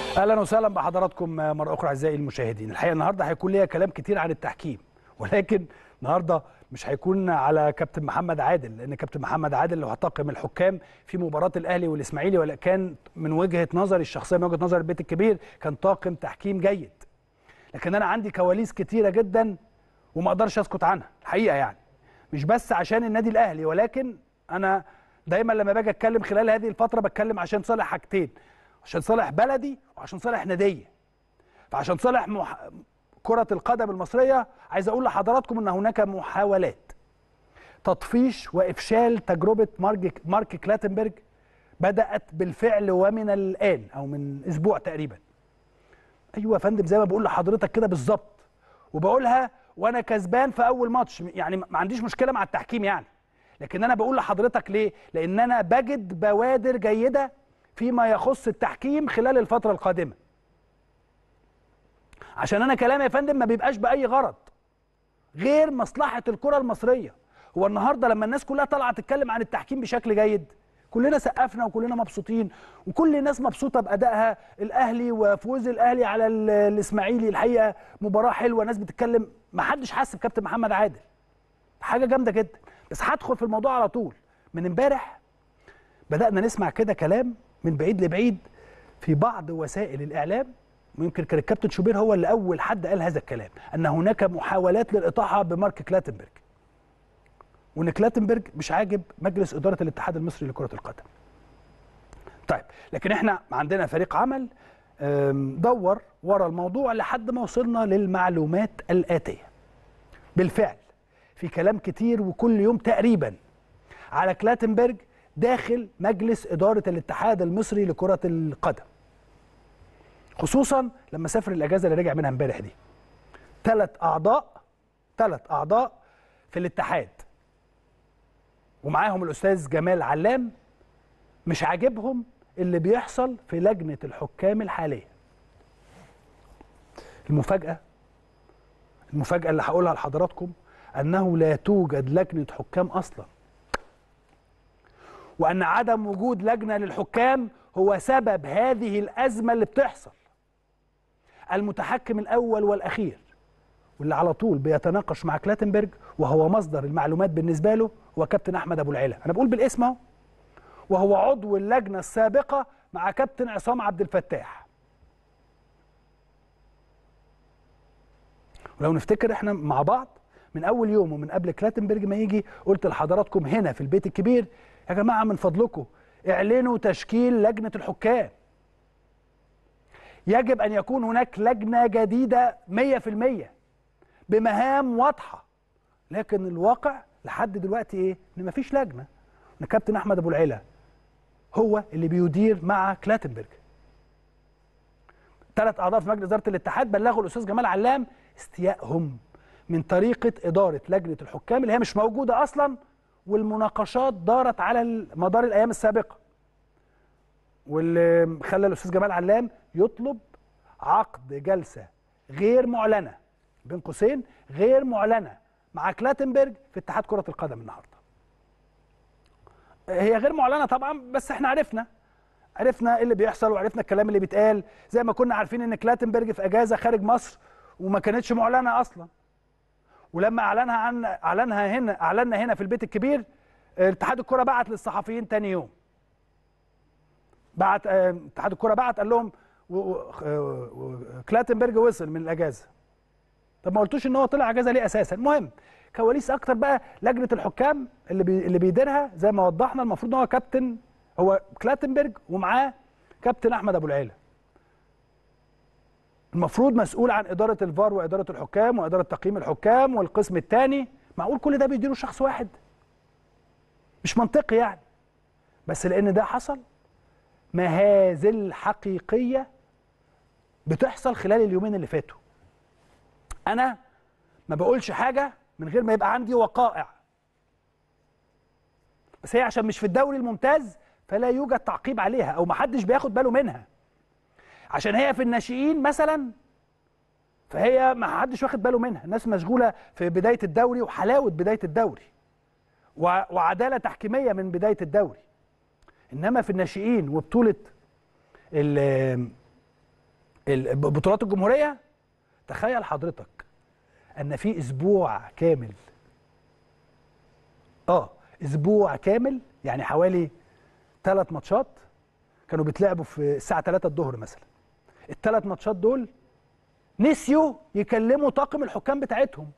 اهلا وسهلا بحضراتكم مره اخرى اعزائي المشاهدين الحقيقه النهارده هيكون ليا كلام كتير عن التحكيم ولكن النهارده مش هيكون على كابتن محمد عادل لان كابتن محمد عادل اللي هطاقم الحكام في مباراه الاهلي والاسماعيلي ولا كان من وجهه نظري الشخصيه من وجهه نظر البيت الكبير كان طاقم تحكيم جيد لكن انا عندي كواليس كتيره جدا وما اقدرش اسكت عنها الحقيقه يعني مش بس عشان النادي الاهلي ولكن انا دايما لما باجي اتكلم خلال هذه الفتره بتكلم عشان صالح حاجتين عشان صالح بلدي وعشان صالح ناديه فعشان صالح مح... كرة القدم المصرية عايز أقول لحضراتكم أن هناك محاولات تطفيش وإفشال تجربة مارك, مارك كلاتنبرج بدأت بالفعل ومن الآن أو من أسبوع تقريبا أيوة يا فندم زي ما بقول لحضرتك كده بالظبط وبقولها وأنا كسبان في أول ماتش يعني ما عنديش مشكلة مع التحكيم يعني لكن أنا بقول لحضرتك ليه؟ لأن أنا بجد بوادر جيدة فيما يخص التحكيم خلال الفترة القادمة عشان انا كلامي يا فندم ما بيبقاش باي غرض غير مصلحه الكره المصريه هو النهارده لما الناس كلها طالعه تتكلم عن التحكيم بشكل جيد كلنا سقفنا وكلنا مبسوطين وكل الناس مبسوطه بادائها الاهلي وفوز الاهلي على الاسماعيلي الحقيقه مباراه حلوه ناس بتتكلم ما حدش حس بكابتن محمد عادل حاجه جامده جدا بس هدخل في الموضوع على طول من امبارح بدانا نسمع كده كلام من بعيد لبعيد في بعض وسائل الاعلام ويمكن كان الكابتن شوبير هو اللي اول حد قال هذا الكلام ان هناك محاولات للاطاحه بمارك كلاتنبرج وان كلاتنبرج مش عاجب مجلس اداره الاتحاد المصري لكره القدم طيب لكن احنا عندنا فريق عمل دور ورا الموضوع لحد ما وصلنا للمعلومات الاتيه بالفعل في كلام كتير وكل يوم تقريبا على كلاتنبرج داخل مجلس اداره الاتحاد المصري لكره القدم خصوصا لما سافر الاجازه اللي رجع منها امبارح دي ثلاث اعضاء ثلاث اعضاء في الاتحاد ومعاهم الاستاذ جمال علام مش عاجبهم اللي بيحصل في لجنه الحكام الحاليه المفاجاه المفاجاه اللي هقولها لحضراتكم انه لا توجد لجنه حكام اصلا وان عدم وجود لجنه للحكام هو سبب هذه الازمه اللي بتحصل المتحكم الاول والاخير واللي على طول بيتناقش مع كلاتنبرج وهو مصدر المعلومات بالنسبه له هو كابتن احمد ابو العلا انا بقول بالاسم اهو وهو عضو اللجنه السابقه مع كابتن عصام عبد الفتاح ولو نفتكر احنا مع بعض من اول يوم ومن قبل كلاتنبرج ما يجي قلت لحضراتكم هنا في البيت الكبير يا جماعه من فضلكم اعلنوا تشكيل لجنه الحكام يجب أن يكون هناك لجنة جديدة 100% بمهام واضحة لكن الواقع لحد دلوقتي إيه؟ إن مفيش لجنة إن كابتن أحمد أبو العلا هو اللي بيدير مع كلاتنبرج ثلاث أعضاء في مجلس إدارة الاتحاد بلغوا الأستاذ جمال علام استيائهم من طريقة إدارة لجنة الحكام اللي هي مش موجودة أصلا والمناقشات دارت على مدار الأيام السابقة واللي خلى الاستاذ جمال علام يطلب عقد جلسه غير معلنه بين قوسين غير معلنه مع كلاتنبرج في اتحاد كره القدم النهارده. هي غير معلنه طبعا بس احنا عرفنا عرفنا ايه اللي بيحصل وعرفنا الكلام اللي بيتقال زي ما كنا عارفين ان كلاتنبرج في اجازه خارج مصر وما كانتش معلنه اصلا. ولما اعلنها عن اعلنها هنا اعلنا هنا في البيت الكبير اتحاد الكره بعت للصحفيين تاني يوم. بعت اتحاد الكره بعت قال لهم كلاتنبرج وصل من الاجازه طب ما قلتوش ان هو طلع اجازه ليه اساسا المهم كواليس اكتر بقى لجنه الحكام اللي بي اللي بيديرها زي ما وضحنا المفروض ان هو كابتن هو كلاتنبرج ومعاه كابتن احمد ابو العيله المفروض مسؤول عن اداره الفار واداره الحكام واداره تقييم الحكام والقسم الثاني معقول كل ده بيديره شخص واحد مش منطقي يعني بس لان ده حصل مهازل حقيقية بتحصل خلال اليومين اللي فاتوا أنا ما بقولش حاجة من غير ما يبقى عندي وقائع بس هي عشان مش في الدوري الممتاز فلا يوجد تعقيب عليها أو محدش بياخد باله منها عشان هي في الناشئين مثلا فهي ما حدش واخد باله منها الناس مشغولة في بداية الدوري وحلاوة بداية الدوري وعدالة تحكيمية من بداية الدوري انما في الناشئين وبطوله ال- ب- بطولات الجمهوريه تخيل حضرتك ان في اسبوع كامل اه اسبوع كامل يعني حوالي ثلاث ماتشات كانوا بيتلعبوا في الساعه 3 الظهر مثلا الثلاث ماتشات دول نسيوا يكلموا طاقم الحكام بتاعتهم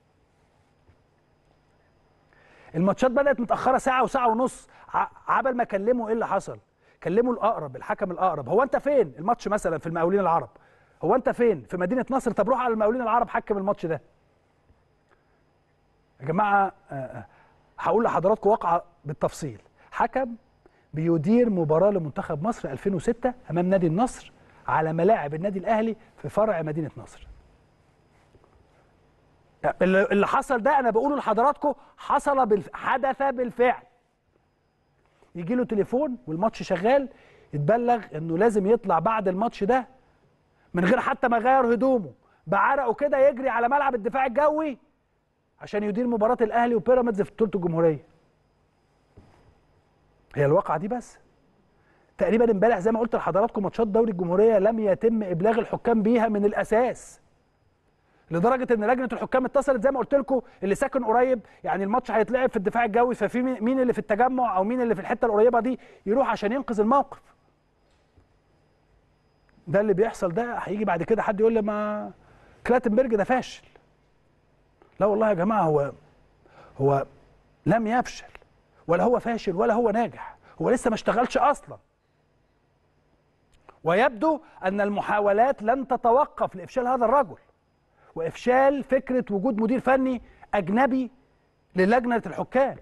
الماتشات بدات متاخره ساعه وساعه ونص ع- عبل ما كلموا ايه اللي حصل كلموا الاقرب الحكم الاقرب هو انت فين الماتش مثلا في المقاولين العرب هو انت فين في مدينه نصر طب روح على المقاولين العرب حكم الماتش ده يا جماعه آه، آه، هقول لحضراتكم واقعه بالتفصيل حكم بيدير مباراه لمنتخب مصر 2006 امام نادي النصر على ملاعب النادي الاهلي في فرع مدينه نصر اللي اللي حصل ده انا بقوله لحضراتكم حصل بالف... حدث بالفعل يجي له تليفون والماتش شغال يتبلغ انه لازم يطلع بعد الماتش ده من غير حتى ما يغير هدومه بعرقه كده يجري على ملعب الدفاع الجوي عشان يدير مباراه الاهلي وبيراميدز في بطوله الجمهوريه هي الواقعه دي بس تقريبا امبارح زي ما قلت لحضراتكم ماتشات دوري الجمهوريه لم يتم ابلاغ الحكام بيها من الاساس لدرجه ان لجنه الحكام اتصلت زي ما قلت لكم اللي ساكن قريب يعني الماتش هيتلعب في الدفاع الجوي ففي مين مين اللي في التجمع او مين اللي في الحته القريبه دي يروح عشان ينقذ الموقف ده اللي بيحصل ده هيجي بعد كده حد يقول لي ما كلاتنبرج ده فاشل لا والله يا جماعه هو هو لم يفشل ولا هو فاشل ولا هو ناجح هو لسه ما اشتغلش اصلا ويبدو ان المحاولات لن تتوقف لافشال هذا الرجل وافشال فكره وجود مدير فني اجنبي للجنه الحكام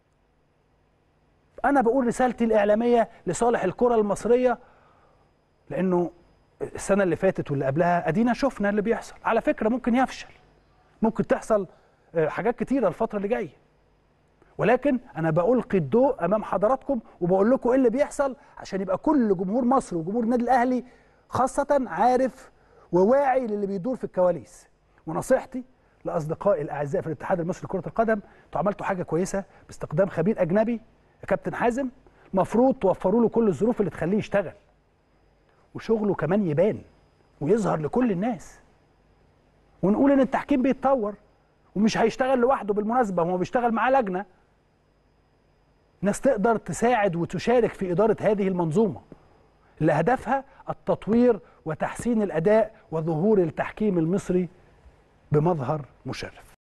انا بقول رسالتي الاعلاميه لصالح الكره المصريه لانه السنه اللي فاتت واللي قبلها ادينا شفنا اللي بيحصل على فكره ممكن يفشل ممكن تحصل آه، حاجات كتيره الفتره اللي جايه ولكن انا بلقي الضوء امام حضراتكم وبقول لكم ايه اللي بيحصل عشان يبقى كل جمهور مصر وجمهور النادي الاهلي خاصه عارف وواعي للي بيدور في الكواليس ونصيحتي لاصدقائي الاعزاء في الاتحاد المصري لكره القدم انتوا عملتوا حاجه كويسه باستخدام خبير اجنبي يا كابتن حازم المفروض توفروا له كل الظروف اللي تخليه يشتغل وشغله كمان يبان ويظهر لكل الناس ونقول ان التحكيم بيتطور ومش هيشتغل لوحده بالمناسبه هو بيشتغل معاه لجنه ناس تقدر تساعد وتشارك في اداره هذه المنظومه اللي هدفها التطوير وتحسين الاداء وظهور التحكيم المصري بمظهر مشرف